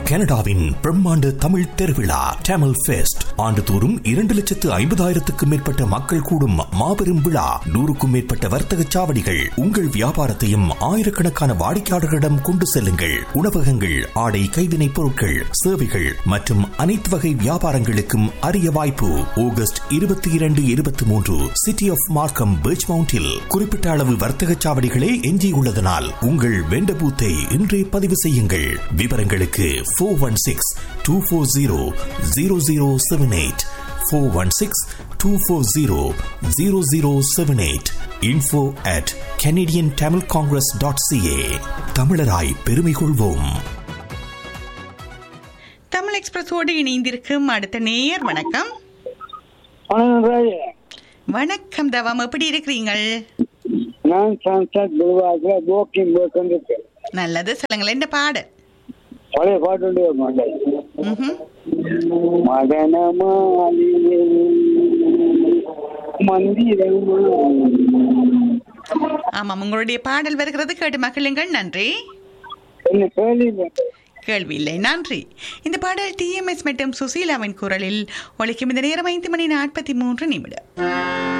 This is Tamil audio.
கனடாவின் பிரம்மாண்ட தமிழ் திருவிழா டேமல் ஃபெஸ்ட் ஆண்டுதோறும் இரண்டு லட்சத்து ஐம்பதாயிரத்துக்கும் மேற்பட்ட மக்கள் கூடும் மாபெரும் விழா நூறுக்கும் மேற்பட்ட வர்த்தக சாவடிகள் உங்கள் வியாபாரத்தையும் ஆயிரக்கணக்கான வாடிக்கையாளர்களிடம் கொண்டு செல்லுங்கள் உணவகங்கள் ஆடை கைவினைப் பொருட்கள் சேவைகள் மற்றும் அனைத்து வகை வியாபாரங்களுக்கும் அரிய வாய்ப்பு ஆகஸ்ட் இருபத்தி இரண்டு இருபத்தி மூன்று சிட்டி ஆஃப் மார்க்கம் பீச் மவுண்டில் குறிப்பிட்ட அளவு வர்த்தக சாவடிகளே எஞ்சியுள்ளதனால் உங்கள் வெண்ட பூத்தை இன்றே பதிவு செய்யுங்கள் விவரங்களுக்கு four one six two four zero zero zero seven eight four one six two four zero zero zero seven eight info at Canadian Tamil congress dot CA தமிழராய் பெருமை கொள்வோம் தமிழ் எக்ஸ்பிரஸோடு இணைந்திருக்கும் அடுத்த நேயர் வணக்கம் வணக்கம் ராஜ் வணக்கம் தவம் எப்படி இருக்கிறீங்கள் நான் சான்சாத் குருவாக்கில் வாக்கிங் போய் கொண்டிருக்கேன் நல்லது சொல்லுங்களேன் இந்த பாடல் பழைய பாட்டு உண்டு ஒரு மாட்டேன் ம்ஹும். மதனமாலியே மந்திரமா ஆமாம் உங்களுடைய பாடல் வருகிறது கேட்டு மகிழுங்கள் நன்றி என்ன கேள்வி கேள்வி இல்லை நன்றி இந்த பாடல் டிஎம்எஸ் மற்றும் சுசீலாவின் குரலில் ஒழிக்கும் இந்த நேரம் ஐந்து மணி நாற்பத்தி மூன்று நிமிடம்